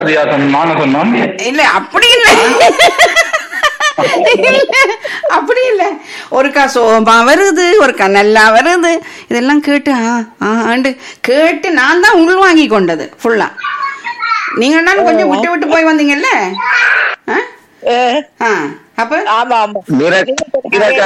வித்தியாசம் நாங்க சொன்னோம் இல்ல அப்படி இல்ல இல்ல, அப்படி இல்ல ஒருக்கா சோபா வருது ஒருக்கா நல்லா வருது இதெல்லாம் கேட்டு ஆ ஆண்டு கேட்டு நான் தான் உள் வாங்கி கொண்டது ஃபுல்லா நீங்க என்ன கொஞ்சம் விட்டு விட்டு போய் வந்தீங்கல்ல ஆ? அஹ், ஆ, அப்ப ஆமா ஆமா மீரா- மீரா,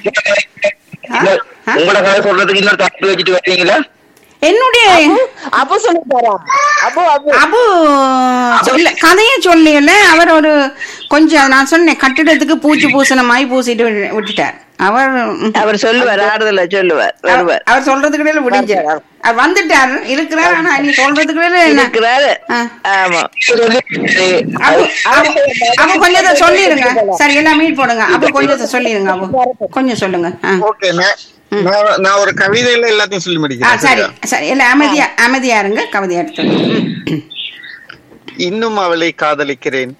உங்களோட கதை சொல்றதுக்கு இன்னொரு தப்பு வச்சுட்டு வரீங்களா என்னுடைய அப்ப சொல்லி தரோம் அப்போ அப்போ அபு சொல்ல கதையை சொல்லல அவர் ஒரு கொஞ்சம் நான் சொன்னேன் கட்டிடத்துக்கு பூச்சி பூசண மாதிரி பூசிட்டு விட்டு- விட்டுட்டார் அவர் ம், அவர் சொல்லுவார் ஆறுதல சொல்லுவார் அவர் வருவார் அவர் சொல்றதுக்கு இடையில விடிஞ்சு அவர் வந்துட்டார் இருக்கிறார் ஆனா நீ சொல்றதுக்கு இடையில என்ன இருக்கிறாரு ஆ. ஆமா அபு அபு அபு கொஞ்சத்தை சொல்லிருங்க சரி எல்லாம் மீட் போடுங்க அபு கொஞ்சத்தை சொல்லிருங்க அபு கொஞ்சம் சொல்லுங்க ஆ. ஓகே நான் நான்- நான் ஒரு கவிதையில எல்லாத்தையும் சொல்லி ஆ முடிக்கிறேன் சரி சரியா? சரி எல்லாம் அமைதியா அமைதியா இருங்க கவிதை எடுத்து இன்னும் அவளை காதலிக்கிறேன்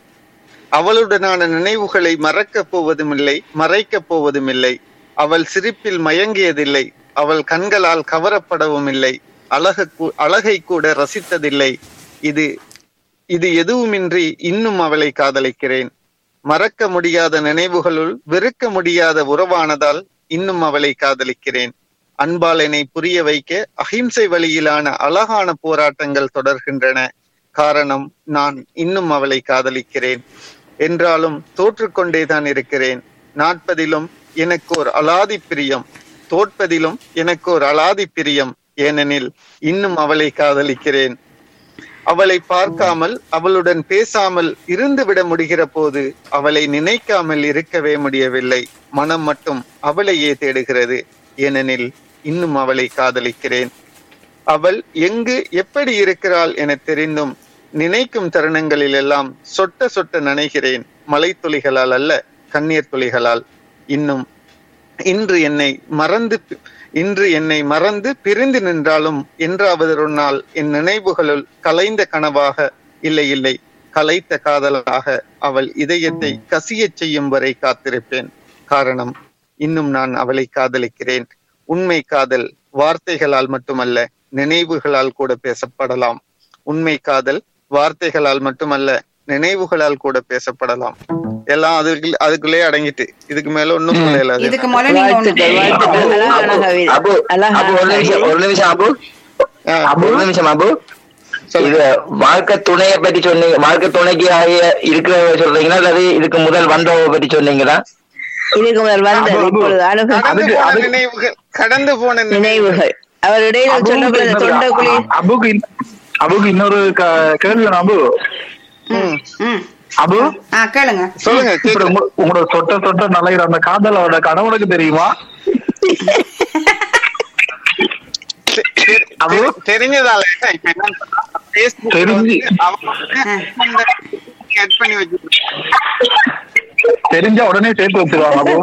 அவளுடனான நினைவுகளை மறக்கப் போவதுமில்லை மறைக்கப் போவதுமில்லை அவள் சிரிப்பில் மயங்கியதில்லை அவள் கண்களால் கவரப்படவும் இல்லை அழகு கூ- அழகை கூட ரசித்ததில்லை இது இது எதுவுமின்றி இன்னும் அவளை காதலிக்கிறேன் மறக்க முடியாத நினைவுகளுள் வெறுக்க முடியாத உறவானதால் இன்னும் அவளை காதலிக்கிறேன் அன்பால் என்னை புரிய வைக்க அகிம்சை வழியிலான அழகான போராட்டங்கள் தொடர்கின்றன காரணம் நான் இன்னும் அவளை காதலிக்கிறேன் என்றாலும் தோற்றுக்கொண்டேதான் இருக்கிறேன் நாட்பதிலும் எனக்கு ஒரு அலாதி பிரியம் தோற்பதிலும் எனக்கு ஒரு அலாதி பிரியம் ஏனெனில் இன்னும் அவளை காதலிக்கிறேன் அவளை பார்க்காமல் அவளுடன் பேசாமல் இருந்து விட முடிகிற போது அவளை நினைக்காமல் இருக்கவே முடியவில்லை மனம் மட்டும் அவளையே தேடுகிறது ஏனெனில் இன்னும் அவளை காதலிக்கிறேன் அவள் எங்கு எப்படி இருக்கிறாள் என தெரிந்தும் நினைக்கும் தருணங்களில் எல்லாம் சொட்ட சொட்ட நனைகிறேன் மலைத்துளிகளால் அல்ல கண்ணீர் துளிகளால் இன்னும் இன்று என்னை மறந்து இன்று என்னை மறந்து பிரிந்து நின்றாலும் என்றாவது ஒரு நாள் என் நினைவுகளுள் கலைந்த கனவாக இல்லை இல்லை கலைத்த காதலாக அவள் இதயத்தை கசியச் செய்யும் வரை காத்திருப்பேன் காரணம் இன்னும் நான் அவளை காதலிக்கிறேன் உண்மை காதல் வார்த்தைகளால் மட்டுமல்ல நினைவுகளால் கூட பேசப்படலாம் உண்மை காதல் வார்த்தைகளால் மட்டுமல்ல நினைவுகளால் கூட பேசப்படலாம் எல்லாம் அதுக்கு அதுக்குள்ளே அடங்கிட்டு இதுக்கு மேல ஒண்ணும் சொல்லல அது. இதுக்கு முதல்ல நீங்க ஒண்ணு வாழ்த்துக்கள் வாழ்த்துக்கள் அழகான கவிதை அபு அழகான அபு ஒரு நிமிஷம் கவிதை. ஒரு நிமிஷம் அபு ஆ, அபு ஒரு நிமிஷம் அபு சொல்லுங்க. இது வாழ்க்கை துணையை பத்தி சொன்னீங்க வாழ்க்கை துணைக்கு ஆகிய இருக்கிறவங்க சொல்றீங்களா அல்லது இதுக்கு முதல் வந்தவங்க பத்தி சொன்னீங்களா இதுக்கு முதல் வந்தது இப்பொழுது அணுகு கடந்து அதுக்கு- போன அதுக்கு- நினைவுகள் கடந்து போன நினைவுகள் நினைவுகள் அவர் இடையில அபுவுக்கு சொல்லப்படுற இன்னொரு- தொண்டைக்குழி அபுக்கு இன்ன- அபுக்கு இன்னொரு க- கேள்வி வேணும் அபு ம். ம் அபு ஆ கேளுங்க சொல்லுங்க இப்படி கேக்குது. உங்க- உங்களோட சொட்ட சொட்ட நலைகிற அந்த காதல் அவரோட கணவனுக்கு தெரியுமா தெ- தெ- அபு? தெ- தெரிஞ்சதால இப்ப என்ன சொன்னா, Facebook ல தெரிஞ்சு. வந்து அவங்க வந்து add பண்ணி வச்சிருக்காங்க. தெரிஞ்சா உடனே சேர்த்து வச்சிருவாங்க அபு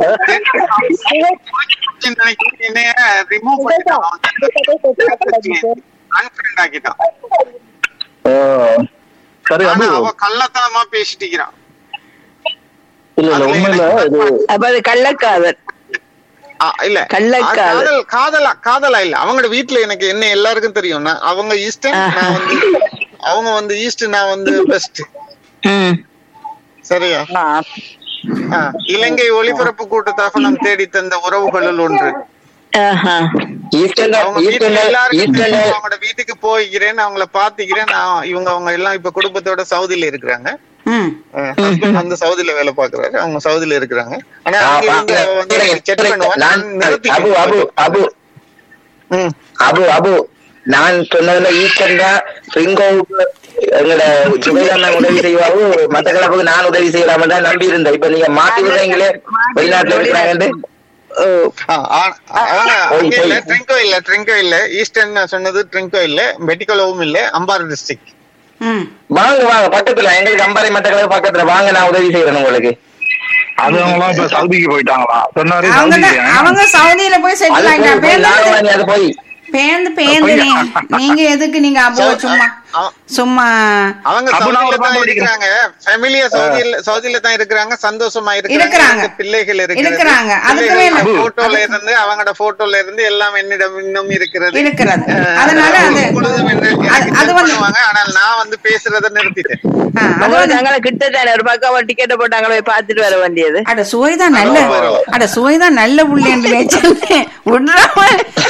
நினைக்கிறேன், என்னைய remove பண்ணிட்டான் அவன். Unfriend ஆக்கிட்டான். ஓ. சரி ஆனா அபு அவ கள்ளத்தனமா பேசிட்டு இருக்கிறான். இல்ல இல்ல உண்மையில இது அப்ப அது கள்ளக்காதல் ஆ, இல்ல கள்ளக்காதல். ஆ, காதல் காதலா காதலா இல்ல அவங்க வீட்டுல எனக்கு என்ன எல்லாருக்கும் தெரியும் நான் அவங்க ஈஸ்டர்ன் நான் வந்து அவங்க வந்து ஈஸ்ட் நான் வந்து வெஸ்ட் ம். சரியா ஆ, இலங்கை ஒளிபரப்பு கூட்டத்தாக நாம் தேடி தந்த உறவுகளுள் ஒன்று ஆஹா. ஈஸ்டர்ல அவங்க வீட்டுல ஈஸ்டர்ல எல்லாருக்கும் ஈஸ்டர்ல தெரியும், அவங்களோட வீட்டுக்கு போய்க்கிறேன் அவங்கள பாத்துக்கிறேன் நான் இவங்க அவங்க எல்லாம் இப்ப குடும்பத்தோட சவுதியில இருக்கிறாங்க ம் அஹ் husband வந்து சவுதியில வேலை பாக்குறாரு அவங்க சவுதியில இருக்கிறாங்க ஆனா ஆ, அங்க ஆ, இருந்து அவ வந்து இருங்க, செக் பண்ணுவான் நான் நான் நிறுத்தி அபு அபு அபு ம். அபு அபு நான் சொன்னதுல ஈஸ்டர்ன் தான் ரிங்கோவுக்கு எங்களோட சுபைதான் உதவி செய்வாவு மத்த கிளப்புக்கு நான் உதவி செய்யலாம தான் நம்பி இருந்தேன் இப்ப நீங்க மாத்தி விடுறீங்களே வெளிநாட்டுல இருக்கிறாங்கன்னு ஓ. ஆ, ஆ- அவங்க போய், அங்க இல்ல போய். ட்ரிங்கோ இல்ல ட்ரிங்கோ இல்ல ஈஸ்டர்ன் நான் சொன்னது ட்ரிங்கோ இல்ல மெடிக்கலவும் இல்ல அம்பாறை டிஸ்ட்ரிக்ட் ம் வாங்க வாங்க பக்கத்துல எங்களுக்கு அம்பாறை மத்த கிளப்பு பக்கத்துல வாங்க நான் உதவி செய்யறேன் உங்களுக்கு அது அவங்களாம் இப்ப சவுதிக்கு போயிட்டாங்களா சொன்னாரு அவங்க தான் சவுதிக்கு அவங்க சவுதியில போய் அது செட்டில் ஆயிட்டா போய், போய், நானும் பேருந்து வாங்கி அது போய் பேந்து பேந்து நீ- நீங்க எதுக்கு நீங்க அபுவ சும்மா அவ- சும்மா அவங்க அப்ப நான் ஒரு சவுதியில தான் பாட்டு இருக்கிறாங்க ஃபேமிலியா சவுதியில சவுதியில தான் இருக்கிறாங்க சந்தோஷமா இருக்கிறாங்க. இருக்கிறாங்க எனக்கு பிள்ளைகள் இருக்கிறாங்க. அதுக்குமே பிள்ளைகளோட நான்- போட்டோல இருந்து அவங்களோட போட்டோல இருந்து எல்லாம் என்னிடம் இன்னும் இருக்கிறது இருக்கிறது அஹ், அதனால அது எப்பொழுதும் என்ன- அது- எனக்கு அது help வந்து பண்ணுவாங்க ஆனால் நான் வந்து பேசுறதை நிறுத்திட்டேன் ஆ, அது அவங்க வந்து நாங்கள கிட்டத்தானே ஒரு பக்கம் ஒரு டிக்கெட் போட்டாங்களே போய் பார்த்துட்டு வர வேண்டியது அட சுவைதான் நல்ல வரும். அட சுவைதான் நல்ல புள்ளேன்னு நினைச்சேன் விடுறாம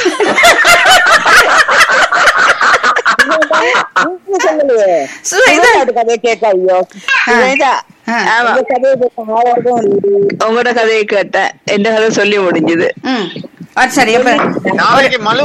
சுவைதான் கதையை கேட்க ஐயோ ஆ. ஆமா உங்களோட கதையை கேட்டேன் எந்த கதை சொல்லி முடிஞ்சது ம் அது சரி அப்ப நாளைக்கு மலு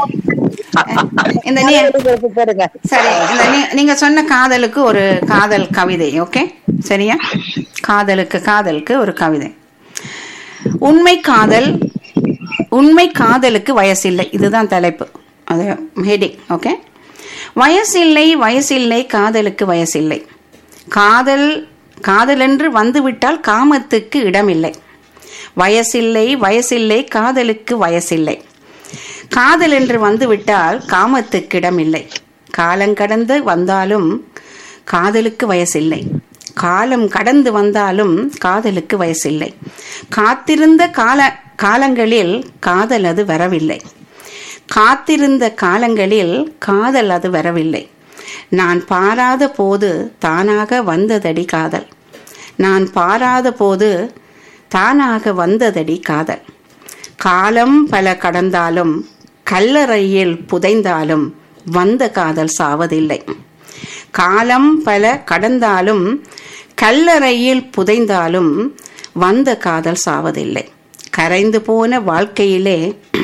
இந்த நீ சரி இந்த நீ- நீங்க சொன்ன காதலுக்கு ஒரு காதல் கவிதை ஓகே சரியா காதலுக்கு காதலுக்கு ஒரு கவிதை உண்மை காதல் உண்மை காதலுக்கு வயசில்லை இதுதான் தலைப்பு அது ஹெடிங் ஓகே வயசில்லை வயசில்லை காதலுக்கு வயசில்லை காதல் காதலென்று வந்துவிட்டால் காமத்துக்கு இடமில்லை வயசில்லை வயசில்லை காதலுக்கு வயசில்லை காதல் என்று வந்துவிட்டால் காமத்துக்கு இடமில்லை காலங்கடந்து வந்தாலும் காதலுக்கு வயசில்லை காலம் கடந்து வந்தாலும் காதலுக்கு வயசில்லை காத்திருந்த கால காலங்களில் காதல் அது வரவில்லை காத்திருந்த காலங்களில் காதல் அது வரவில்லை நான் பாராத போது தானாக வந்ததடி காதல் நான் பாராத போது தானாக வந்ததடி காதல் காலம் பல கடந்தாலும் கல்லறையில் புதைந்தாலும் வந்த காதல் சாவதில்லை காலம் பல கடந்தாலும் கல்லறையில் புதைந்தாலும் வந்த காதல் சாவதில்லை கரைந்து போன வாழ்க்கையிலே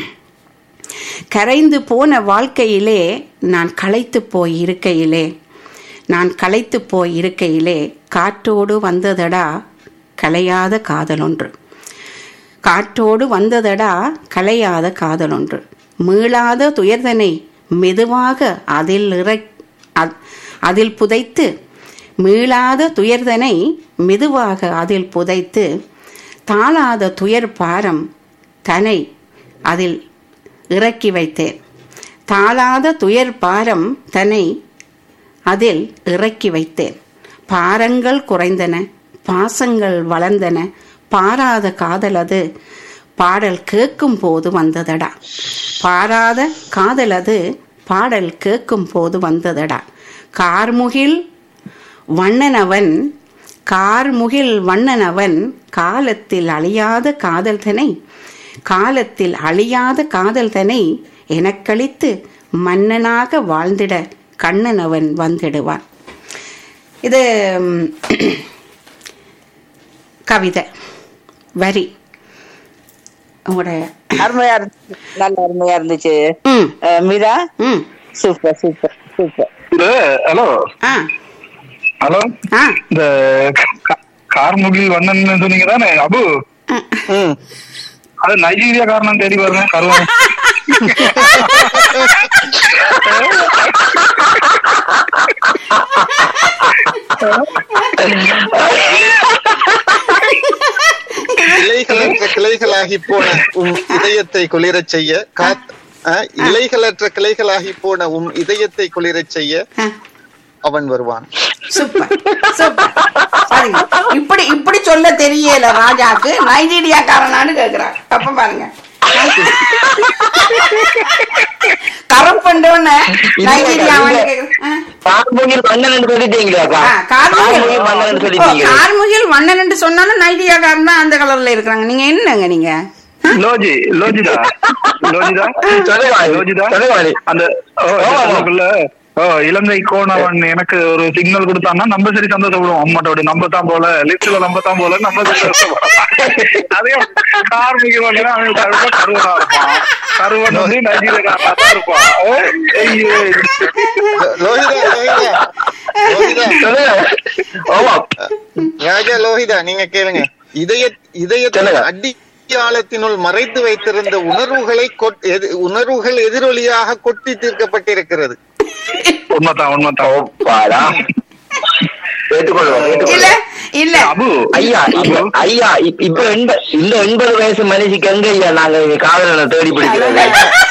கரைந்து போன வாழ்க்கையிலே நான் களைத்து போய் இருக்கையிலே நான் களைத்து போய் இருக்கையிலே காற்றோடு வந்ததடா கலையாத காதல் ஒன்று காற்றோடு வந்ததடா கலையாத காதல் ஒன்று மீளாத துயர்தனை மெதுவாக அதில் இறை அ- அதில் புதைத்து மீளாத துயர்தனை மெதுவாக அதில் புதைத்து தாளாத துயர் பாரம் தனை அதில் இறக்கி வைத்தேன் தாளாத துயர் பாரம் தன்னை அதில் இறக்கி வைத்தேன் பாரங்கள் குறைந்தன பாசங்கள் வளர்ந்தன பாராத காதல் அது பாடல் கேட்கும் போது வந்ததடா பாராத காதல் அது பாடல் கேட்கும் போது வந்ததடா கார்முகில் வண்ணனவன் கார்முகில் வண்ணனவன் காலத்தில் அழியாத காதல்தனை காலத்தில் அழியாத காதல்தனை எனக்களித்து மன்னனாக வாழ்ந்திட கண்ணன் அவன் வந்திடுவான் இது ம், கவிதை வரி உங்களோட அருமையா இருந்துச்சு நல்ல அருமையா இருந்துச்சு ம் அஹ், மீரா ம் சூப்பர் சூப்பர் சூப்பர் இது ஹலோ ஆ ஹலோ ஆ இந்த கா- கார்முகில் வண்ணன் சொன்னீங்க தானே அபு ம். அது நைஜீரியா காரணம் தேடி பாருங்க கருவம் இலைகளற்ற கிளைகளாகி போன உம் இதயத்தை குளிரச் செய்ய காத் அஹ், இலைகளற்ற கிளைகளாகி போன உம் இதயத்தை குளிரச் செய்ய ஆ அவன் வருவான் சூப்பர் சூப்பர் பாருங்க இப்படி இப்படி சொல்ல தெரியல ராஜாக்கு நைஜீரியாக்காரனான்னு கேக்குறாங்க அப்ப பாருங்க கரப்பண்டோன்னு நைஜீரியா கார்முகில் மன்னன் சொல்லிட்டீங்களாக்கா கார்முகில் மன்னன் சொல்லிட்டீங்க கார்முகில் மன்னன் என்று சொன்னாலும் நைஜீரியாக்காரன் தான் அந்த கலர்ல இருக்கிறாங்க நீங்க என்னங்க நீங்க லோஜி லோஜிதா லோஜிதா சொல்லுங்க லோஜிதா சொல்லுங்க அந்த ஓ, அதுக்குள்ள, ஓ இலங்கை கோணவன் எனக்கு ஒரு சிக்னல் கொடுத்தான்னா நம்ம சரி சந்தோஷப்படுவோம் அம்மாட்டோட நம்ம தான் போல லிஸ்ட்ல நம்ம தான் போல நம்ம சந்தோஷப்படுவோம் அதே கார்மிக வந்து அவன் கருவா கருவனா இருப்பான் கருவன் வந்து நைஜீரியா தான் இருப்பான் ஓ, ஐயோ. லோஹிதா லோஹிதா லோஹிதா சொல்லுங்க ஆமா ராஜா லோஹிதா நீங்க கேளுங்க இதய இதயத்தின் சொல்லுங்க. அடியாளத்தினுள் மறைத்து வைத்திருந்த உணர்வுகளை கொட்- எது- உணர்வுகள் எதிரொலியாக கொட்டி தீர்க்கப்பட்டிருக்கிறது உண்மைதான் உண்மைதான் ஓப்பாடா ஏற்றுக்கொள்வோம் இல்ல ஏற்றுக்கொள்வோம் இல்ல அபு ஐயா இப்ப ஐயா இப்ப இப்ப எண்ப- இந்த எண்பது வயசு மனுஷிக்கு எங்க ஐயா நாங்க இங்க காதலனை தேடி பிடிக்கிறது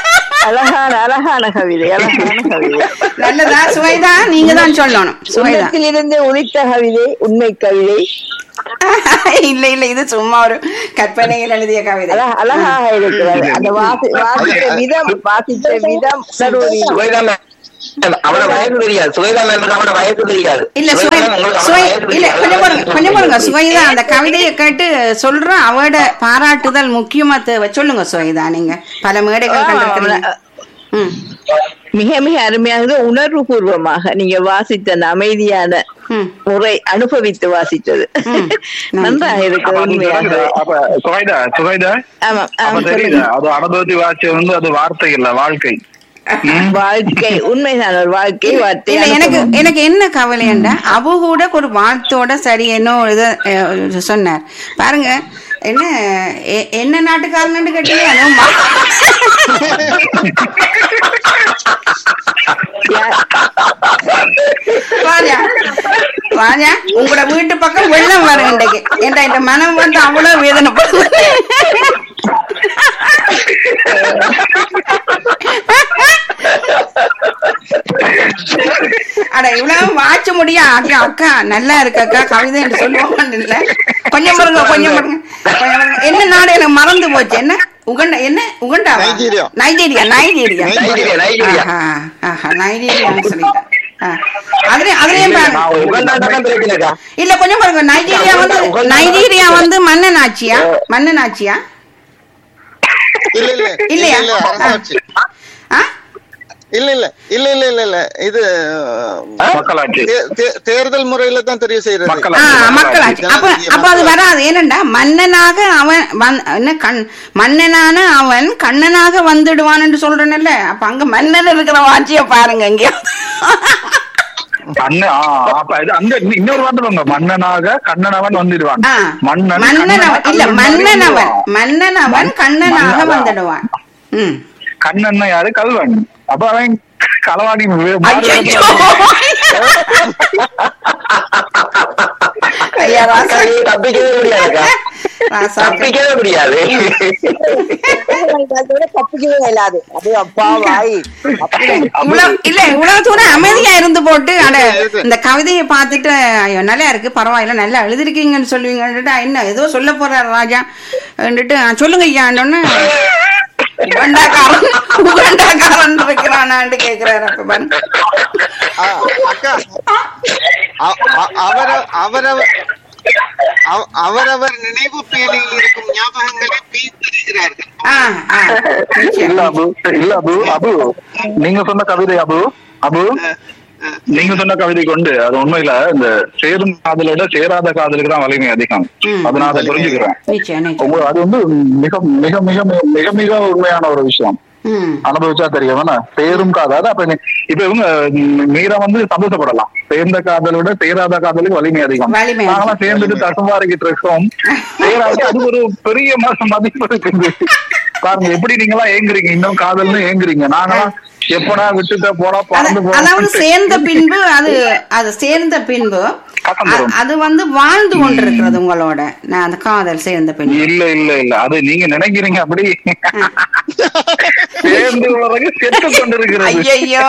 அழகான அழகான கவிதை அழகான கவிதை நல்லதா சுவைதா நீங்க தான் சொல்லணும் சுவைதா உள்ளத்திலிருந்து உதித்த கவிதை உண்மை கவிதை இல்ல இல்ல இது சும்மா ஒரு கற்பனையில் எழுதிய கவிதை அழ- அழகாக இருக்கிறது அந்த வாசி வாசித்த விதம் வாசித்த விதம் உணர்வு ரீதியாக. சுவேதா மேம் அவட வயசு தெரியாது சுவேதா மேம் அவட வயசு தெரியாது இல்ல சுவை சுவேதா ma'am, உங்களுக்கு சுவை அவட வயசு இல்ல தெரியாது. கொஞ்சம் பாருங்க கொஞ்சம் பாருங்க சுவைதா அந்த கவிதையை கேட்டு சொல்ற அவட பாராட்டுதல் முக்கியமா தேவை சொல்லுங்க சுவைதா நீங்க பல மேடைகள் கண்டிருக்கிறீங்க ம் மிக மிக அருமையாக உணர்வு பூர்வமாக நீங்க வாசித்த அந்த அமைதியான ம் முறை அனுபவித்து வாசித்தது ம். நன்றாக அப்ப இருக்கு அது உண்மையாக தெரியுதா? அப்ப சுவைதா சுவைதா ஆமா அப்ப ஆமா, தெரியுதா சொல்லுங்க. அது அனுபவத்தி வாட்சி வந்து அது வார்த்தை இல்ல வாழ்க்கை வாழ்க்கை உண்மைதான் ஒரு வாழ்க்கை வார்த்தை இல்ல எனக்கு அனுபவம். எனக்கு என்ன கவலைண்டா அவ கூட ஒரு வாழ்த்தோட சரி என்ன ஒரு இது அஹ், சொன்னார் பாருங்க என்ன எ- என்ன நாட்டுக்காரன்னு கேட்டீங்க அதுவும் மா- யா- ராஜா ராஜா உங்களோட வீட்டு பக்கம் வெள்ளம் வரும் இன்றைக்கு ஏன்டா இந்த மனம் வந்து அவ்வளவு வேதனைப்படுது அட இவ்வளவு வாட்ச முடியா அக்கா அக்கா நல்லா இருக்கு அக்கா கவிதை என்று சொல்லுவாங்க இல்ல கொஞ்சம் பாருங்க கொஞ்சம் பாருங்க கொஞ்சம் பாருங்க. என்ன நாடு எனக்கு மறந்து போச்சு என்ன உகண்டா என்ன Uganda Nigeria. Nigeria Nigeria Nigeria, Nigeria. ஆஹா, ஆஹா, நைஜீரியான்னு சொல்லிட்டேன். ஆ. அதுலயும் அதுலயும் பாருங்க நான் உகண்டா தானே பிரச்சனைக்கா இல்ல கொஞ்சம் பாருங்க நைஜீரியா வந்து உகண்டா- நைஜீரியா வந்து மன்னன் ஆட்சியா மன்னன் ஆட்சியா இல்ல இல்ல இல்லையா? இல்ல அரசாட்சி ஆ? இல்ல இல்ல இல்ல இல்ல இல்ல இல்ல இது மக்களாட்சி தே- தே- தேர்தல் முறையில தான் தெரிவு செய்யறது ஆ, மக்களாட்சி மக்களாட்சி அப்ப ஜனாதிபதி அப்ப அது வராது ஏனண்டா மன்னனாக அவன் வந்- என்ன கண் மன்னனான அவன் கண்ணனாக வந்துடுவான் என்று சொல்றேன்ல அப்ப அங்க மன்னன் இருக்கிற ஆட்சியை பாருங்க இங்க அண்ணன் ஆ, அப்ப இது அந்த இன்னொரு வார்த்தை பாருங்க மன்னனாக கண்ணனவன் வந்துடுவான் ஆ, மன்னன் மன்னனவன் இல்ல கண்ணன் மன்னனவன் வந்துடுவான். மன்னனவன் கண்ணனாக மன்னனா? வந்துடுவான் ம் கண்ணன் யாரு கல்வன் அப்ப அவன் களவாணி வே- ஐயோ ஐயா ராசா தப்பிக்கவே முடியாதுக்கா ராசா தப்பிக்கவே முடியாது அதோட தப்பிக்கவே இயலாது அது அப்பா வாய் இவ்வளவு இல்ல இவ்வளவு தூரம் அமைதியா இருந்து போட்டு அட இந்த கவிதையை பார்த்துட்டு ஐயோ நல்லா இருக்கு பரவாயில்ல நல்லா எழுதிருக்கீங்கன்னு சொல்லுவீங்கன்னுட்டு என்ன ஏதோ சொல்ல போறாரு ராஜா வந்துட்டு சொல்லுங்க ஐயான்னு உகண்டாக்காரன் உகண்டாக்காரன் இருக்கிறானான்னு கேக்குறாரு அப்ப பாருங்க ஆ, அக்கா அ- அ- அவர அவரவர் அவ- அவரவர் நினைவு பேழையில் இருக்கும் ஞாபகங்களை பீத்தறிகிறார்கள் ஆ ஆ நிச்சயம். இல்ல அபு இல்ல அபு அபு நீங்க சொன்ன கவிதை அபு அபு நீங்க சொன்ன கவிதை கொண்டு அது உண்மையில இந்த சேரும் காதலோட சேராத காதலுக்கு தான் வலிமை அதிகம் ம். அதை நான் அதை புரிஞ்சுக்கிறேன் நிச்சயம் நிச்சயம் உங்க அது வந்து மிக மிக மிக மிக மிக மிக உண்மையான ஒரு விஷயம் ம் அனுபவிச்சா தெரியும் என்ன சேரும் காதல் அப்ப நீ- இப்ப இவங்க ம், மீரா வந்து சந்தோஷப்படலாம் சேர்ந்த காதலை விட சேராத காதலுக்கு வலிமை அதிகம் வலிமை அதிகம். நாங்களாம் சேர்ந்துட்டு தசுமாறிக்கிட்டு இருக்கோம் சேராது அது ஒரு பெரிய மாசம் மதிப்பு இருக்குது பாருங்க எப்படி நீங்க எல்லாம் ஏங்குறீங்க இன்னும் காதல்னு ஏங்குறீங்க நாங்களாம் எப்படா விட்டுட்ட போடா அத- பறந்து அதாவது போறோம் சேர்ந்த பின்பு அது அது சேர்ந்த பின்பு பக்கம் அ- வரும். அது வந்து வாழ்ந்து கொண்டிருக்கிறது உங்களோட நான் அந்த காதல் சேர்ந்த பின்பு இல்ல இல்ல இல்ல அது நீங்க நினைக்கிறீங்க அப்படி சேர்ந்து உலக செத்து கொண்டிருக்கிறது ஐயையோ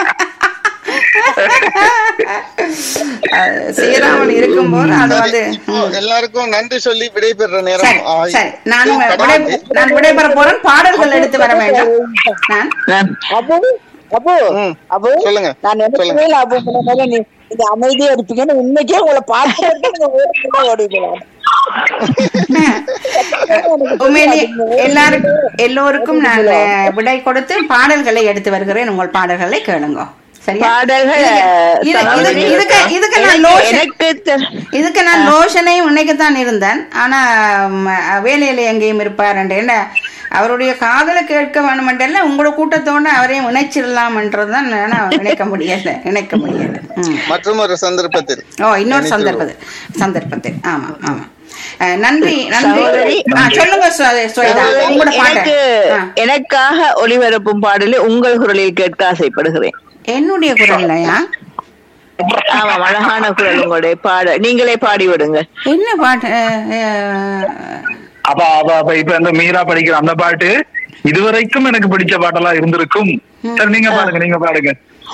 அது சேராமல் இருக்கும்போது அது வந்து இப்போ எல்லாருக்கும் நன்றி சொல்லி விடைபெற சரி நேரம் ஆகி- சரி நான் விடை நான் விடைபெற போறேன் பாடல்கள் எடுத்து வர வேண்டும் நான் அபு அபு ம். அபு சொல்லுங்க. நான் நினைக்கவே இல்லை அபு முன்னாடி நீ நீங்க அமைதியா இருப்பீங்கன்னு உண்மைக்கே உங்களை பார்த்து நீங்க ஓடி ஓடிக்கலாம் உண்மையிலே எல்லாருக்கும் எல்லோருக்கும் நான் அஹ், விடை கொடுத்து பாடல்களை எடுத்து வருகிறேன் உங்கள் பாடல்களை கேளுங்க சரியா பாடல்கள் இது- இது- சகோதரி, இதுக்கு இதுக்கு நான் எனக்கு- லோஷன் எனக்கு தெ- இதுக்கு நான் லோஷனையும் இன்னைக்குத்தான் இருந்தேன் ஆனா ம், வேலையில எங்கேயும் இருப்பார் என்ன அவருடைய காதலை கேட்க வேணுமென்றல்ல உங்களோட கூட்டத்தோட அவரையும் இணைச்சிடலாம்ன்றதுதான் நான் நினைக்க முடியல நினைக்க முடியல ம். மற்றும் ஒரு சந்தர்ப்பத்தில் ஓ இன்னொரு சந்தர்ப்பத்தில் சந்தர்ப்பத்தில் ஆமா ஆமா அஹ், நன்றி நன்றி சகோதரி, ஆ, சொல்லுங்க ஸ்வ- ஸ்வேதா சகோதரி, உங்களோட எனக்கு பாட்டு ஆ. எனக்காக ஒளிபரப்பும் பாடலை உங்கள் குரலில் கேட்க ஆசைப்படுகிறேன் என்னுடைய குரல்லையா ஆமா அழகான குரல் உங்களுடைய பாட நீங்களே பாடி விடுங்க என்ன பாட்டு அஹ், அஹ், அப்ப அப்ப அப்ப இப்ப இந்த மீரா படிக்கிற அந்த பாட்டு இதுவரைக்கும் எனக்கு பிடிச்ச பாட்டெல்லாம் இருந்திருக்கும் சரி நீங்க பாடுங்க நீங்க பாடுங்க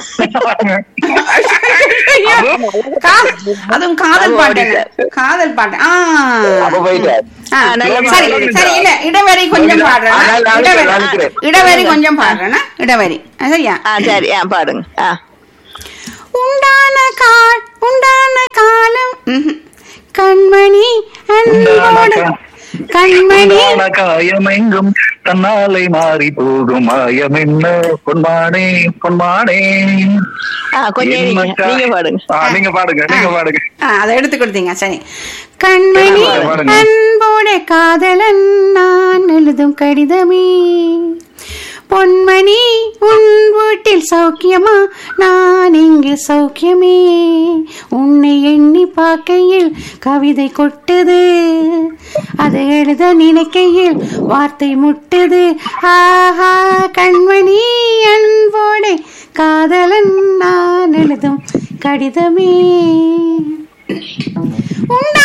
அதுவும் கா- அதுவும் காதல் பாட்டு காதல் பாட்டு ஆ அப்ப போயிட்டு ஆ, ஆ, நல்ல சரி பாட்டு. சரி இல்ல இடவரி கொஞ்சம் பாடுறேன் ஆ, நான் இடவரி நினைக்கிறேன், நினைக்கிறேன். இடவரி கொஞ்சம் பாடுறேன்னா இடவரி ஆ, சரியா ஆ சரி ஆ பாடுங்க ஆ உண்டான கால் உண்டான காலம் ம்ஹும். கண்மணி அன்போடு கா- கண்மணி உண்டான காயம் எங்கும் தன்னாலை மாறி போகும் மாயம் என்ன பொன்மானே பொன்மானே ஆ கொஞ்சம் என்ன இருங்க. கா- நீங்க பாடுங்க ஆ, நீங்க பாடுங்க நீங்க பாடுங்க ஆ, அதை எடுத்து கொடுத்தீங்க சரி கண்மணி பாடுங்க, பாடுங்க. அன்போட காதலன் நான் எழுதும் கடிதமே பொன்மணி உன் வீட்டில் சௌக்கியமா நான் இங்கு சௌக்கியமே உன்னை எண்ணி பார்க்கையில் கவிதை கொட்டுது அதை எழுத நினைக்கையில் வார்த்தை முட்டுது ஆஹா கண்மணி அன்போடே காதலன் நான் எழுதும் கடிதமே உண்டா